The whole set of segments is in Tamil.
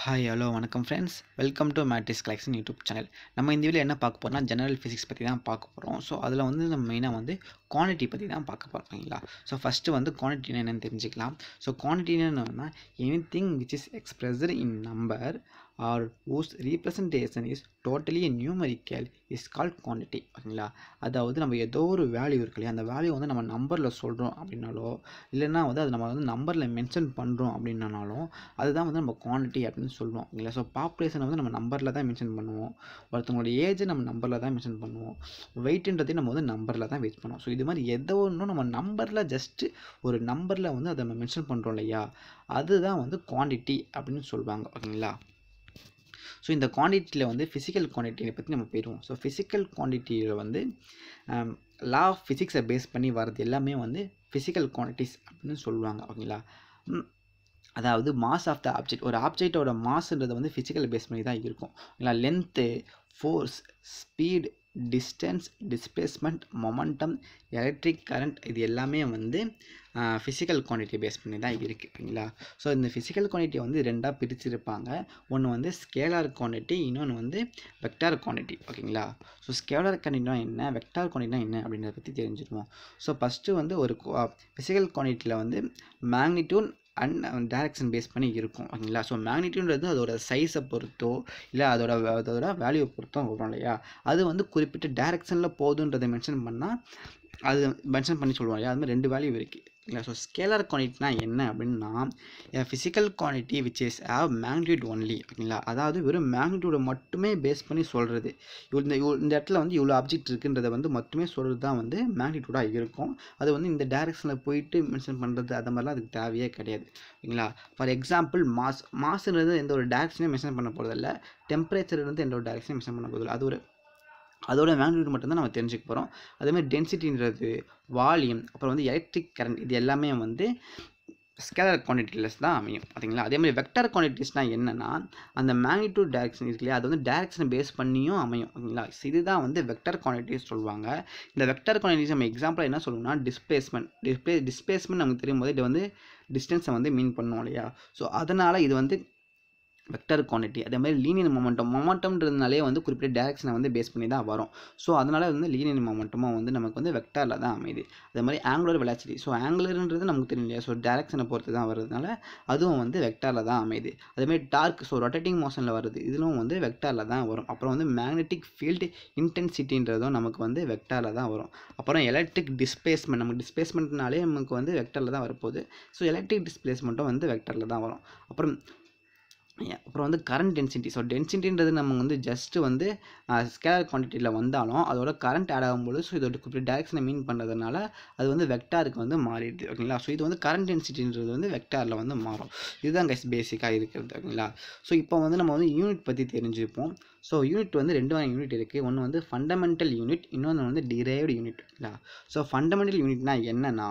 ஹாய் ஹலோ வணக்கம் friends welcome to Matrix collection YouTube channel நம்ம இந்த வீடியோ என்ன பார்க்க போறோம்னா ஜெனரல் ஃபிசிக்ஸ் பற்றி தான் பார்க்க போகிறோம் ஸோ அதில் வந்து நம்ம மெயினாக வந்து குவான்டிட்டி பற்றி தான் பார்க்க போகிறோம் ஓகேங்களா ஸோ ஃபஸ்ட்டு வந்து குவான்டிட்டி என்னென்னு தெரிஞ்சுக்கலாம் ஸோ குவான்டிட்டி என்னன்னா any thing which is expressed in number or whose representation is totally numerical is called quantity ஓகேங்களா அதாவது நம்ம ஏதோ ஒரு வேல்யூ இருக்கு இல்லையா அந்த வேல்யூ வந்து நம்ம நம்பரில் சொல்கிறோம் அப்படின்னாலோ இல்லைன்னா வந்து அது நம்ம வந்து நம்பரில் மென்ஷன் பண்ணுறோம் அப்படின்னாலும் அதுதான் வந்து நம்ம குவான்டிட்டி அப்படின்னு சொல்லுவோம் ஓகேங்களா ஸோ பாப்புலேஷனை வந்து நம்ம நம்பரில் தான் மென்ஷன் பண்ணுவோம் ஒருத்தவங்களோட ஏஜை நம்ம நம்பரில் தான் மென்ஷன் பண்ணுவோம் வெயிட்ன்றதையும் நம்ம வந்து நம்பரில் தான் வெயிட் பண்ணுவோம் ஸோ இது மாதிரி எதோ ஒன்றும் நம்ம நம்பரில் ஜஸ்ட்டு ஒரு நம்பரில் வந்து அதை நம்ம மென்ஷன் பண்ணுறோம் இல்லையா அதுதான் வந்து குவான்டிட்டி அப்படின்னு சொல்லுவாங்க ஓகேங்களா ஸோ இந்த குவான்டிட்டியில் வந்து ஃபிசிக்கல் குவான்டிட்டியை பற்றி நம்ம போயிடுவோம் ஸோ ஃபிசிக்கல் குவான்டிட்டியில் வந்து லா ஆஃப் ஃபிசிக்ஸை பேஸ் பண்ணி வர்றது எல்லாமே வந்து ஃபிசிக்கல் குவான்டிட்டிஸ் அப்படின்னு சொல்லுவாங்க ஓகேங்களா ம், அதாவது மாஸ் ஆஃப் த ஆப்ஜெக்ட் ஒரு ஆப்ஜெக்டோட மாஸ்ன்றது வந்து ஃபிசிக்கல் பேஸ் பண்ணி தான் இருக்கும் இல்லை length force speed distance displacement momentum electric current இது எல்லாமே வந்து ஃபிசிக்கல் குவான்டிட்டி பேஸ் பண்ணி தான் இருக்குது ஓகேங்களா ஸோ இந்த ஃபிசிக்கல் குவான்டிட்டி வந்து ரெண்டாக பிரிச்சிருப்பாங்க ஒன்று வந்து ஸ்கேலார் குவான்டிட்டி இன்னொன்று வந்து வெக்டார் குவான்டிட்டி ஓகேங்களா ஸோ ஸ்கேலார் குவான்டிட்டினா என்ன வெக்டார் குவான்டிட்டினா என்ன அப்படின்றத பற்றி தெரிஞ்சுக்குவோம் ஸோ ஃபஸ்ட்டு வந்து ஒரு ஃபிசிக்கல் குவான்டிட்டியில் வந்து மேக்னிடியூட் அண்ட் டைரக்ஷன் பேஸ் பண்ணி இருக்கும் ஓகேங்களா ஸோ மேக்னிடியூன்றது அதோட சைஸை பொறுத்தோ இல்லை அதோட அதோட வேல்யூவை பொறுத்தோ வரும் இல்லையா அது வந்து குறிப்பிட்ட டைரக்ஷனில் போதுன்றதை மென்ஷன் பண்ணால் அது மென்ஷன் பண்ணி சொல்லுவோம் இல்லையா அது மாதிரி ரெண்டு வேல்யூ இருக்குது இல்லை ஸோ ஸ்கேலர் குவான்டிட்டினா என்ன அப்படின்னா physical quantity which is have magnitude only ஓகேங்களா அதாவது வெறும் மேக்னிடியூடை மட்டுமே பேஸ் பண்ணி சொல்கிறது இந்த இவ்வளோ- இந்த இடத்துல வந்து இவ்வளோ ஆப்ஜெக்ட் இருக்குன்றதை வந்து மட்டுமே சொல்கிறது தான் வந்து மேக்னிடியூடாக இருக்கும் அது வந்து இந்த டைரக்ஷனில் போயிட்டு மென்ஷன் பண்ணுறது அது மாதிரிலாம் அதுக்கு தேவையே கிடையாது ஓகேங்களா ஃபார் எக்ஸாம்பிள் மாஸ் மாசுன்றது எந்த ஒரு டைரக்ஷனையும் மென்ஷன் பண்ண போகிறதில்ல டெம்பரேச்சர் வந்து எந்த ஒரு டைரக்ஷனையும் மென்ஷன் பண்ண போகிறதில்ல அது ஒரு அதோட மேக்னிடியூட் மட்டும்தான் நம்ம தெரிஞ்சுக்க போகிறோம் அதேமாதிரி டென்சிட்டின்றது வால்யூம் அப்புறம் வந்து எலக்ட்ரிக் கரண்ட் இது எல்லாமே வந்து ஸ்கேலர் குவான்டிட்டிலஸ் தான் அமையும் ஓகேங்களா அதே மாதிரி வெக்டர் குவான்டிட்டிஸ்னால் என்னென்னா அந்த மேக்னிடியூட் டைரக்ஷன் இருக்கு இல்லையா அது வந்து டைரக்ஷனை பேஸ் பண்ணியும் அமையும் ஓகேங்களா So இதுதான் வந்து வெக்டர் குவான்டிட்டிஸ் சொல்லுவாங்க இந்த வெக்டர் குவான்டிட்டிஸ் நம்ம எக்ஸாம்பிள் என்ன சொல்லுவோம்னா டிஸ்பிளேஸ்மெண்ட் டிஸ்பிளே டிஸ்பிளேஸ்மெண்ட் நமக்கு தெரியும் போது இது வந்து டிஸ்டன்ஸை வந்து மீன் பண்ணுவோம் இல்லையா ஸோ அதனால் இது வந்து வெக்டர் குவான்டிட்டி அதே மாதிரி லீனியர் மொமெண்டம் மொமெண்டம்ன்றதுனாலே வந்து குறிப்பிட்ட டேரக்ஷனை வந்து பேஸ் பண்ணி தான் வரும் ஸோ அதனால் வந்து லீனியர் மொமெண்டமும் வந்து நமக்கு வந்து வெக்டரில் தான் அமையுது அதே மாதிரி ஆங்குலர் வெலாசிட்டி ஸோ ஆங்குலர்ன்றது நமக்கு தெரியும் இல்லையா ஸோ டேரக்ஷனை பொறுத்து தான் வர்றதுனால அதுவும் வந்து வெக்டரில் தான் அமையுது அதே மாதிரி டார்க் ஸோ ரொட்டேட்டிங் மோஷனில் வருது இதுவும் வந்து வெக்டரில் தான் வரும் அப்புறம் வந்து மேக்னெட்டிக் ஃபீல்டு இன்டென்சிட்டின்றதும் நமக்கு வந்து வெக்டரில் தான் வரும் அப்புறம் எலக்ட்ரிக் டிஸ்பிளேஸ்மெண்ட் நமக்கு டிஸ்பிளேஸ்மெண்ட்னாலே நமக்கு வந்து வெக்டரில் தான் வரப்போகுது ஸோ எலக்ட்ரிக் டிஸ்பிளேஸ்மெண்ட்டும் வந்து வெக்டரில் தான் வரும் அப்புறம் Yeah, அப்புறம் வந்து கரண்ட் டென்சிட்டி ஸோ டென்சிட்டின்றது நம்ம வந்து ஜஸ்ட்டு வந்து ஸ்கேலர் குவான்டிட்டியில் வந்தாலும் அதோட கரண்ட் ஆட் ஆகும்போது ஸோ இதோட குறிப்பிட்ட டேரக்ஷனை மீன் பண்ணுறதுனால அது வந்து வெக்டாருக்கு வந்து மாறிடுது ஓகேங்களா ஸோ இது வந்து கரண்ட் டென்சிட்டின்றது வந்து வெக்டாரில் வந்து மாறும் இதுதான் கைஸ் பேசிக்காக இருக்கிறது ஓகேங்களா ஸோ இப்போ வந்து நம்ம வந்து யூனிட் பற்றி தெரிஞ்சுப்போம் ஸோ யூனிட் வந்து ரெண்டு வகை யூனிட் இருக்குது ஒன்று வந்து ஃபண்டமெண்டல் யூனிட் இன்னொன்று வந்து டிரைவ்டு யூனிட் ஓகேங்களா ஸோ ஃபண்டமெண்டல் யூனிட்னா என்னன்னா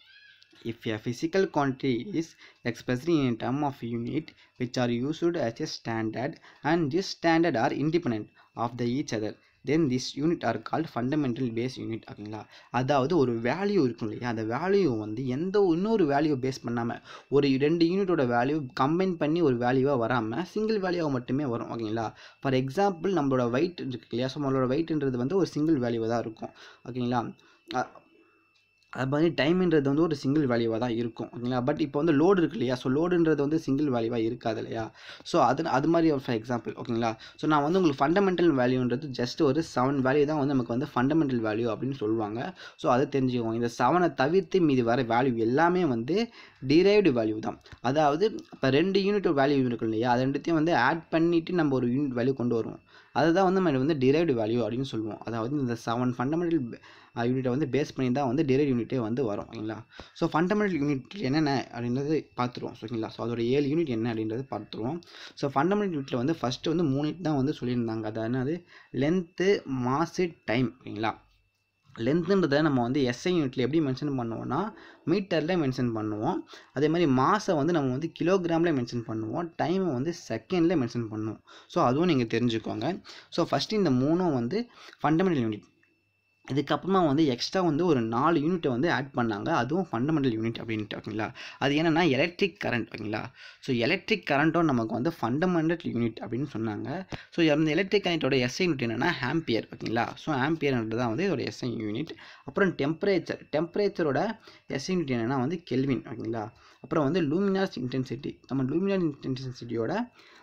if a physical quantity is expressed in a term of unit which are used as a standard and this standard are independent of the each other then this unit are called fundamental base unit ஓகேங்களா அதாவது ஒரு வேல்யூ இருக்கும் இல்லையா அந்த வேல்யூ வந்து எந்த இன்னொரு வேல்யூ பேஸ் பண்ணாமல் ஒரு ரெண்டு யூனிட்டோட வேல்யூ கம்பைன் பண்ணி ஒரு வேல்யூவாக வராமல் சிங்கிள் வேல்யூவாக மட்டுமே வரும் ஓகேங்களா ஃபார் எக்ஸாம்பிள் நம்மளோட weight இருக்கு இல்லையா ஸோ நம்மளோட வெயிட்ன்றது வந்து ஒரு சிங்கிள் வேல்யூவாக தான் இருக்கும் ஓகேங்களா அ- அது மாதிரி டைம்ன்றது வந்து ஒரு சிங்கிள் வேல்யூவாக தான் இருக்கும் ஓகேங்களா பட் இப்போ வந்து லோடு இருக்கு இல்லையா ஸோ லோடுன்றது வந்து சிங்கிள் வேல்யூவாக இருக்காது இல்லையா ஸோ அது அது மாதிரி ஃபார் எக்ஸாம்பிள் ஓகேங்களா ஸோ நான் வந்து உங்களுக்கு ஃபண்டமெண்டல் வேல்யூன்றது ஜஸ்ட் ஒரு செவன் வேல்யூ தான் வந்து நமக்கு வந்து ஃபண்டமெண்டல் வேல்யூ அப்படின்னு சொல்லுவாங்க ஸோ அதை தெரிஞ்சுக்கோங்க இந்த செவனை தவிர்த்து மீதி வர வேல்யூ எல்லாமே வந்து டிரைவ்டு வேல்யூ தான் அதாவது இப்போ ரெண்டு யூனிட் வேல்யூ இருக்கு இல்லையா அது ரெண்டுத்தையும் வந்து ஆட் பண்ணிவிட்டு நம்ம ஒரு யூனிட் வேல்யூ கொண்டு வருவோம் அதுதான் வந்து நம்ம வந்து டிரைவ்டு வேல்யூ அப்படின்னு சொல்லுவோம் அதாவது இந்த செவன் ஃபண்டமெண்டல் யூனிட்டை வந்து பேஸ் பண்ணி தான் வந்து டிரைவ் யூனிட்டே வந்து வரும் ஓகேங்களா ஸோ ஃபண்டமெண்டல் யூனிட் என்னென்ன அப்படின்றது பார்த்துருவோம் ஓகேங்களா ஸோ அதோட ஏழு யூனிட் என்ன அப்படின்றது பார்த்துருவோம் ஸோ ஃபண்டமெண்டல் யூனிட்டில் வந்து ஃபஸ்ட்டு வந்து மூணு யூனிட் தான் வந்து சொல்லியிருந்தாங்க அது என்னது லென்த்து மாசு டைம் ஓகேங்களா லென்த்துன்றதை நம்ம வந்து எஸ்ஐ யூனிட்டில் எப்படி மென்ஷன் பண்ணுவோம்னா மீட்டரில் மென்ஷன் பண்ணுவோம் அதே மாதிரி மாசை வந்து நம்ம வந்து கிலோகிராமில் மென்ஷன் பண்ணுவோம் டைமை வந்து செகண்டில் மென்ஷன் பண்ணுவோம் ஸோ அதுவும் நீங்கள் தெரிஞ்சுக்கோங்க ஸோ ஃபஸ்ட்டு இந்த மூணும் வந்து ஃபண்டமெண்டல் யூனிட் இதுக்கப்புறமா வந்து எக்ஸ்ட்ரா வந்து ஒரு நாலு யூனிட்டை வந்து ஆட் பண்ணாங்க அதுவும் ஃபண்டமெண்டல் யூனிட் அப்படின்ட்டு ஓகேங்களா அது என்னென்னா எலக்ட்ரிக் கரண்ட் ஓகேங்களா ஸோ எலக்ட்ரிக் கரண்ட்டும் நமக்கு வந்து ஃபண்டமெண்டல் யூனிட் அப்படின்னு சொன்னாங்க ஸோ அந்த எலக்ட்ரிக் கரண்ட்டோட எஸ்ஐ யூனிட் என்னென்னா ஆம்பியர் ஓகேங்களா ஸோ ஆம்பியர்ன்றது தான் வந்து இதோட எஸ்ஐ யூனிட் அப்புறம் டெம்பரேச்சர் டெம்பரேச்சரோட எஸ்ஐ யூனிட் என்னென்னா வந்து கெல்வின் ஓகேங்களா அப்புறம் வந்து லூமினாஸ் இன்டென்சிட்டி நம்ம லூமினாஸ் இன்டென்சிட்டியோட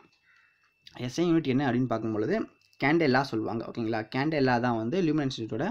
எஸ்ஐ யூனிட் என்ன அப்படின்னு பார்க்கும்பொழுது கேண்டெல்லா சொல்லுவாங்க ஓகேங்களா கேண்டெல்லா தான் வந்து லூமினன்சிட்டியோட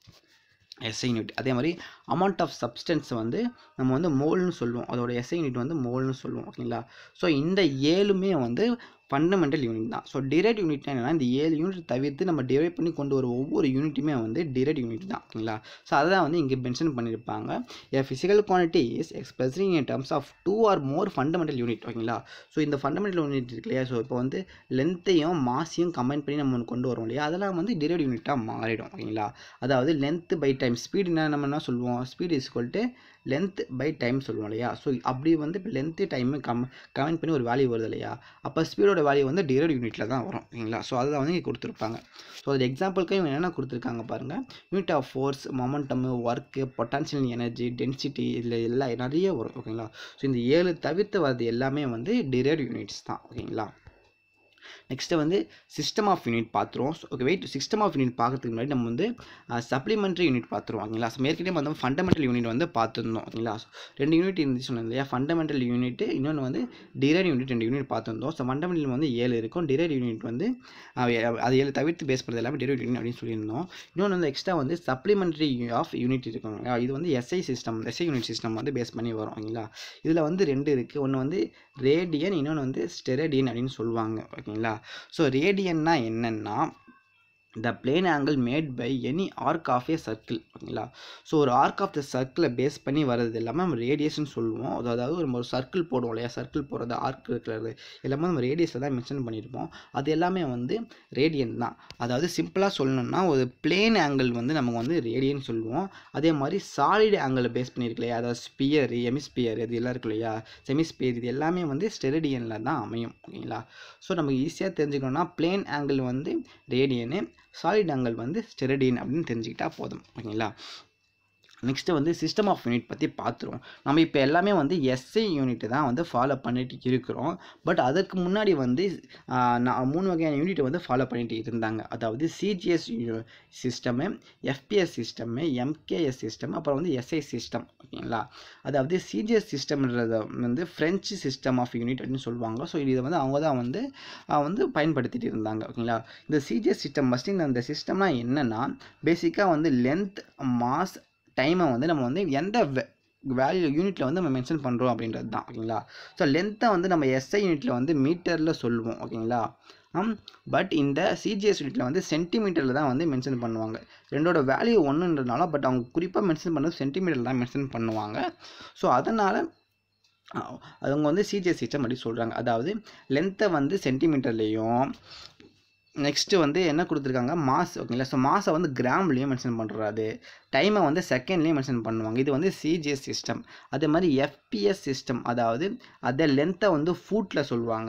எஸ்ஐ யூனிட் அதே மாதிரி அமௌண்ட் ஆஃப் சப்ஸ்டன்ஸ் வந்து நம்ம வந்து மோல்னு சொல்லுவோம் அதோட எஸ்ஐ யூனிட் வந்து மோல்னு சொல்லுவோம் ஓகேங்களா ஸோ இந்த ஏழுமே வந்து ஃபண்டமெண்டல் யூனிட் தான் ஸோ டிரைட் யூனிட்னா என்னென்னா இந்த ஏழு யூனிட் தவிர்த்து நம்ம டிரைவ் பண்ணி கொண்டு வர ஒவ்வொரு யூனிட்டுமே வந்து டிரைட் யூனிட் தான் ஓகேங்களா ஸோ அதை தான் வந்து இங்கே மென்ஷன் பண்ணியிருப்பாங்க a physical quantity is expressing in terms of two or more fundamental unit ஓகேங்களா ஸோ இந்த ஃபண்டமெண்டல் யூனிட் இருக்கு இல்லையா ஸோ இப்போ வந்து லென்த்தையும் மாஸையும் கம்பைன் பண்ணி நம்ம ஒன்று கொண்டு வரோம் இல்லையா அதெல்லாம் வந்து டிரைட் யூனிட்டாக மாறிடும் ஓகேங்களா அதாவது லென்த் பை டைம் ஸ்பீடு என்ன நம்ம என்ன சொல்லுவோம் speed is to length by time சொல்லுவோம் இல்லையா ஸோ அப்படி வந்து இப்போ லென்த்து டைமு கம் கமெண்ட் பண்ணி ஒரு வேல்யூ வருது இல்லையா அப்போ ஸ்பீடோட வேல்யூ வந்து டிரைட் யூனிட்டில் தான் வரும் ஓகேங்களா ஸோ அதை வந்து இங்கே கொடுத்துருப்பாங்க ஸோ அது எக்ஸாம்பிளுக்கு இவங்க என்னென்ன கொடுத்துருக்காங்க பாருங்கள் unit of force momentum work potential energy density இதில் எல்லாம் நிறைய வரும் ஓகேங்களா ஸோ இந்த ஏழு தவிர்த்து வர்றது எல்லாமே வந்து டிரைட் யூனிட்ஸ் தான் ஓகேங்களா நெக்ஸ்ட்டு வந்து சிஸ்டம் ஆஃப் யூனிட் பார்த்துருவோம் okay wait system of unit பார்க்கறதுக்கு முன்னாடி நம்ம வந்து சப்ளிமெண்ட்ரி யூனிட் பார்த்துருவோம் ஓகேங்களா ஸோ ஏற்கனவே வந்து ஃபண்டமெண்டல் யூனிட் வந்து பார்த்துருந்தோம் ஓகேங்களா ரெண்டு யூனிட் இருந்துச்சு சொன்னேன் இல்லையா ஃபண்டமெண்டல் யூனிட் இன்னொன்று வந்து டிரைட் யூனிட் ரெண்டு யூனிட் பார்த்துருந்தோம் ஸோ ஃபண்டமெண்டல் வந்து ஏழு இருக்கும் டிரைட் யூனிட் வந்து அது ஏழு தவிர்த்து பேஸ் பண்ணுறது எல்லாமே டிரைட் யூனிட் அப்படின்னு சொல்லியிருந்தோம் இன்னொன்று வந்து எக்ஸ்ட்ரா வந்து சப்ளிமெண்ட்ரி ஆஃப் யூனிட் இருக்கும் இது வந்து SI system SI unit system வந்து பேஸ் பண்ணி வரும் ஓகேங்களா இதில் வந்து ரெண்டு இருக்குது ஒன்று வந்து ரேடியன் இன்னொன்று வந்து ஸ்டெரடியன் அப்படின்னு சொல்லுவாங்க ஓகேங்களா ஸோ ரேடியன்னா என்னென்னா the plane angle made by any arc of a circle ஓகேங்களா ஸோ ஒரு ஆர்க் ஆஃப் த சர்க்கிளை பேஸ் பண்ணி வர்றது எல்லாமே நம்ம ரேடியேஷன் சொல்லுவோம் அதாவது நம்ம ஒரு சர்க்கிள் போடுவோம் இல்லையா சர்க்கிள் போடுறது ஆர்க் இருக்கிறது எல்லாமே நம்ம ரேடியஸில் தான் மென்ஷன் பண்ணியிருப்போம் அது எல்லாமே வந்து ரேடியன் தான் அதாவது சிம்பிளாக சொல்லணும்னா ஒரு பிளேன் ஆங்கிள் வந்து நமக்கு வந்து ரேடியன் சொல்லுவோம் அதே மாதிரி சாலிட் ஆங்கிளை பேஸ் பண்ணியிருக்கு இல்லையா அதாவது ஸ்பியர் எமிஸ்பியர் இது எல்லாம் இருக்கு இல்லையா செமிஸ்பியர் இது எல்லாமே வந்து ஸ்டெரடியனில் தான் அமையும் ஓகேங்களா ஸோ நமக்கு ஈஸியாக தெரிஞ்சுக்கணும்னா பிளேன் ஆங்கிள் வந்து ரேடியனு சாலிட் ஆங்கிள் வந்து ஸ்டெரடியன் அப்படின்னு தெரிஞ்சுக்கிட்டா போதும் ஓகேங்களா நெக்ஸ்ட்டு வந்து சிஸ்டம் ஆஃப் யூனிட் பற்றி பார்த்துருவோம் நம்ம இப்போ எல்லாமே வந்து எஸ்ஐ யூனிட் தான் வந்து ஃபாலோ பண்ணிட்டு இருக்கிறோம் பட் அதுக்கு முன்னாடி வந்து நான் மூணு வகையான யூனிட்டை வந்து ஃபாலோ பண்ணிட்டு இருந்தாங்க அதாவது CGS system FPS system MKS system அப்புறம் வந்து எஸ்ஐ சிஸ்டம் ஓகேங்களா அதாவது சிஜிஎஸ் சிஸ்டம்ன்றத வந்து ஃப்ரெஞ்சு சிஸ்டம் ஆஃப் யூனிட் அப்படின்னு சொல்லுவாங்க ஸோ இதை வந்து அவங்க தான் வந்து வந்து பயன்படுத்திட்டு இருந்தாங்க ஓகேங்களா இந்த சிஜிஎஸ் சிஸ்டம் ஃபஸ்ட்டு இந்த சிஸ்டம்னா என்னென்னா பேசிக்காக வந்து லென்த் மாஸ் டைமை வந்து நம்ம வந்து எந்த வேல்யூ யூனிட்டில் வந்து நம்ம மென்ஷன் பண்ணுறோம் அப்படின்றது தான் ஓகேங்களா ஸோ லென்த்தை வந்து நம்ம எஸ்ஐ யூனிட்டில் வந்து மீட்டரில் சொல்லுவோம் ஓகேங்களா பட் இந்த சிஜிஎஸ் யூனிட்டில் வந்து சென்டிமீட்டரில் தான் வந்து மென்ஷன் பண்ணுவாங்க ரெண்டோட வேல்யூ ஒன்றுன்றதுனால பட் அவங்க குறிப்பாக மென்ஷன் பண்ணது சென்டிமீட்டரில் தான் மென்ஷன் பண்ணுவாங்க ஸோ அதனால் அவங்க வந்து சிஜிஎஸ் சிஸ்டம் அப்படி சொல்கிறாங்க அதாவது லென்த்தை வந்து சென்டிமீட்டர்லேயும் நெக்ஸ்ட்டு வந்து என்ன கொடுத்துருக்காங்க மாஸ் ஓகேங்களா ஸோ மாஸை வந்து கிராம்லேயும் மென்ஷன் பண்ணுறாரு டைமை வந்து செகண்ட்லேயும் மென்ஷன் பண்ணுவாங்க இது வந்து சிஜிஎஸ் சிஸ்டம் அதே மாதிரி எஃபிஎஸ் சிஸ்டம் அதாவது அதே லென்த்தை வந்து ஃபூட்டில் சொல்லுவாங்க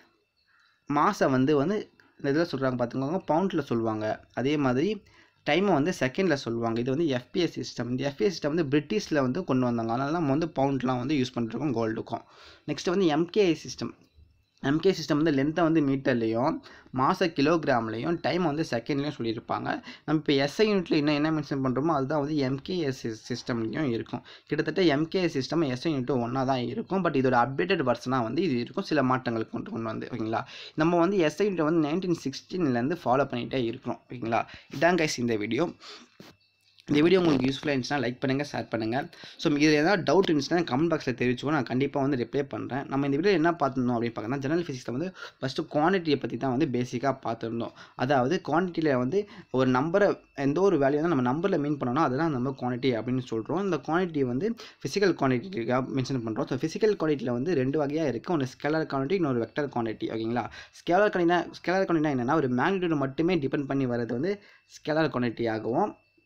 மாஸை வந்து வந்து இந்த இதில் சொல்கிறாங்க பார்த்துக்கோங்க பவுண்டில் சொல்லுவாங்க அதே மாதிரி டைமை வந்து செகண்டில் சொல்லுவாங்க இது வந்து எஃபிஎஸ் சிஸ்டம் இந்த எஃபிஎஸ் சிஸ்டம் வந்து பிரிட்டிஷில் வந்து கொண்டு வந்தாங்க அதனால நம்ம வந்து பவுண்ட்லாம் வந்து யூஸ் பண்ணிருக்கோம் கோல்டுக்கும் நெக்ஸ்ட் வந்து எம்கேஐ சிஸ்டம் எம்கே சிஸ்டம் வந்து லென்த்தை வந்து மீட்டர்லேயும் மாத கிலோகிராம்லேயும் டைம் வந்து செகண்ட்லேயும் சொல்லியிருப்பாங்க நம்ம இப்போ எஸ்ஐ யூனிட்டில் இன்னும் என்ன மென்ஷன் பண்ணுறோமோ அதுதான் வந்து எம்கேஎஸ் சிஸ்டம்லையும் இருக்கும் கிட்டத்தட்ட எம்கேஎஸ் சிஸ்டம் எஸ்ஐ யூனிட்டும் ஒன்றா தான் இருக்கும் பட் இதோட அப்டேட்டட் வர்ஷனாக வந்து இது இருக்கும் சில மாற்றங்கள் கொண்டு கொண்டு வந்து ஓகேங்களா நம்ம வந்து எஸ்ஐ யூனிட்டை வந்து நைன்டீன் சிக்ஸ்டீன்லேருந்து ஃபாலோ பண்ணிகிட்டே இருக்கிறோம் ஓகேங்களா இதான் கைஸ் இந்த வீடியோ இந்த வீடியோ உங்களுக்கு யூஸ்ஃபுல்லாக இருந்துச்சுன்னா லைக் பண்ணுங்கள் ஷேர் பண்ணுங்கள் ஸோ இதில் ஏதாவது டவுட் இருந்துச்சுன்னா கமெண்ட் பாக்ஸில் தெரிவிச்சுக்கோ நான் கண்டிப்பாக வந்து ரிப்ளை பண்ணுறேன் நம்ம இந்த வீடியோ என்ன பார்த்துருந்தோம் அப்படின்னு பார்க்கணும் ஜெனரல் ஃபிசிக்ஸில் வந்து ஃபஸ்ட்டு குவான்டிட்டியை பற்றி தான் வந்து பேசிக்காக பார்த்துருந்தோம் அதாவது குவான்டிட்டியில் வந்து ஒரு நம்பரை எந்த ஒரு வேல்யூ வந்து நம்ம நம்பரில் மீன் பண்ணோம்னா அதெல்லாம் நம்ம குவான்டிட்டி அப்படின்னு சொல்கிறோம் இந்த குவான்டிட்டி வந்து ஃபிசிக்கல் குவான்டிட்டிக்காக மென்ஷன் பண்ணுறோம் ஸோ ஃபிசிக்கல் குவான்டிட்டியில் வந்து ரெண்டு வகையாக இருக்குது ஒன்று ஸ்கேலர் குவான்டிட்டி இன்னொரு வெக்டர் குவான்டிட்டி ஓகேங்களா ஸ்கேலர் குவான்டினா ஸ்கேலர் குவான்டினா என்னென்னா ஒரு மேக்னிடியூட் மட்டுமே டிபெண்ட் பண்ணி வர்றது வந்து ஸ்கேலர் குவான்டிட்டி ஆகும்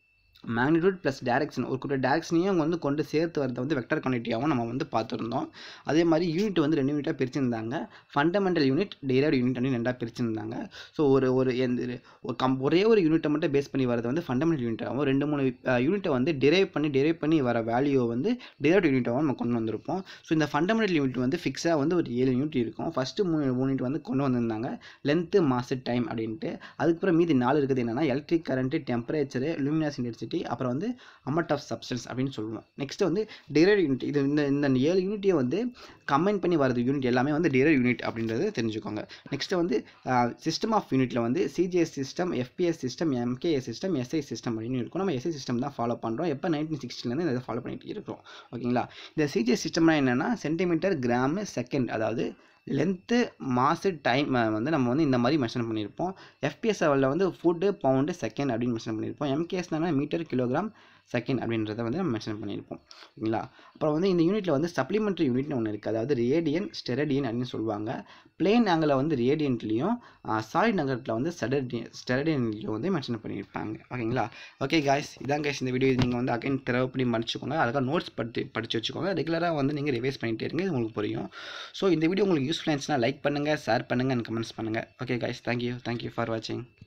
மேக்னிடியூட் ப்ளஸ் டேரக்ஷன் ஒரு குறிப்பிட்ட டேரக்ஷனையும் அவங்க வந்து கொண்டு சேர்த்து வரதை வந்து வெக்டர் குவான்டிட்டியாகவும் நம்ம வந்து பார்த்துருந்தோம் அதே மாதிரி யூனிட் வந்து ரெண்டு யூனிட்டாக பிரிச்சிருந்தாங்க ஃபண்டமெண்டல் யூனிட் டெய்லர்ட் யூனிட் அப்படின்னு ரெண்டாக பிரிச்சிருந்தாங்க ஸோ ஒரு ஒரு எந்த ஒரு கம் ஒரே ஒரு யூனிட்டை மட்டும் பேஸ் பண்ணி வரது வந்து ஃபண்டமெண்டல் யூனிட்டாகவும் ரெண்டு மூணு யூனிட்டை வந்து டிரைவ் பண்ணி டிரைவ் பண்ணி வர வேல்யூவை வந்து டெய்லர்ட் யூனிட்டாகவும் நம்ம கொண்டு வந்திருப்போம் ஸோ இந்த ஃபண்டமெண்டல் யூனிட் வந்து ஃபிக்ஸாக வந்து ஒரு ஏழு யூனிட் இருக்கும் ஃபஸ்ட்டு மூணு மூணு யூனிட் வந்து கொண்டு வந்திருந்தாங்க லென்த்து மாசு டைம் அப்படின்ட்டு அதுக்கப்புறம் மீதி நாலு இருக்குது என்னென்னா electric current temperature luminous intensity அப்புறம் வந்து அமௌண்ட் ஆஃப் சப்ஸ்டன்ஸ் அப்படின்னு சொல்லுவோம் நெக்ஸ்ட் வந்து டிரைவ் யூனிட் இது இந்த இந்த ஏழு யூனிட்டையும் வந்து கம்பைன் பண்ணி வரது யூனிட் எல்லாமே வந்து டிரைவ் யூனிட் அப்படின்றது தெரிஞ்சுக்கோங்க நெக்ஸ்ட் வந்து சிஸ்டம் ஆஃப் யூனிட்டில் வந்து CGS system FPS system MKS system SI system அப்படின்னு இருக்கும் நம்ம எஸ்ஐ சிஸ்டம் தான் ஃபாலோ பண்ணுறோம் எப்போ நைன்டீன் சிக்ஸ்டிலேருந்து இதை ஃபாலோ பண்ணிட்டு இருக்கிறோம் ஓகேங்களா இந்த சிஜிஎஸ் சிஸ்டம்னா என்னென்னா சென்டிமீட்டர் கிராமு செகண்ட் அதாவது லென்த்து மாசு டைம் வந்து நம்ம வந்து இந்த மாதிரி மென்ஷன் பண்ணியிருப்போம் எஃபிஎஸ் லெவலில் வந்து ஃபுட்டு பவுண்டு செகண்ட் அப்படின்னு மென்ஷன் பண்ணியிருப்போம் எம்கேஎஸ்னா மீட்டர் கிலோகிராம் செகண்ட் அப்படின்றத வந்து நம்ம மென்ஷன் பண்ணியிருப்போம் ஓகேங்களா அப்புறம் வந்து இந்த யூனிட்டில் வந்து சப்ளிமெண்ட்ரி யூனிட்னு ஒன்று இருக்குது அதாவது ரேடியன் ஸ்டெரடியன் அப்படின்னு சொல்லுவாங்க பிளேன் ஆங்கிளில் வந்து ரேடியன்ட்லேயும் சாலிட் நகரத்தில் வந்து ஸ்டெரடி ஸ்டெரடியன்லையும் வந்து மென்ஷன் பண்ணியிருப்பாங்க ஓகேங்களா ஓகே காய்ஸ் இதான் கைஸ் இந்த வீடியோ நீங்கள் வந்து அகைன் தேவைப்படி படிச்சுக்கோங்க அதுக்காக நோட்ஸ் படித்து படித்து வச்சுக்கோங்க ரெகுலராக வந்து நீங்கள் ரிவைஸ் பண்ணிகிட்டே இருங்க இது உங்களுக்கு புரியும் ஸோ இந்த வீடியோ உங்களுக்கு யூஸ்ஃபுல்லாக இருந்துச்சுன்னா லைக் பண்ணுங்கள் ஷேர் பண்ணுங்கள் அண்ட் கமெண்ட்ஸ் பண்ணுங்கள் okay guys thank you thank you for வாட்சிங்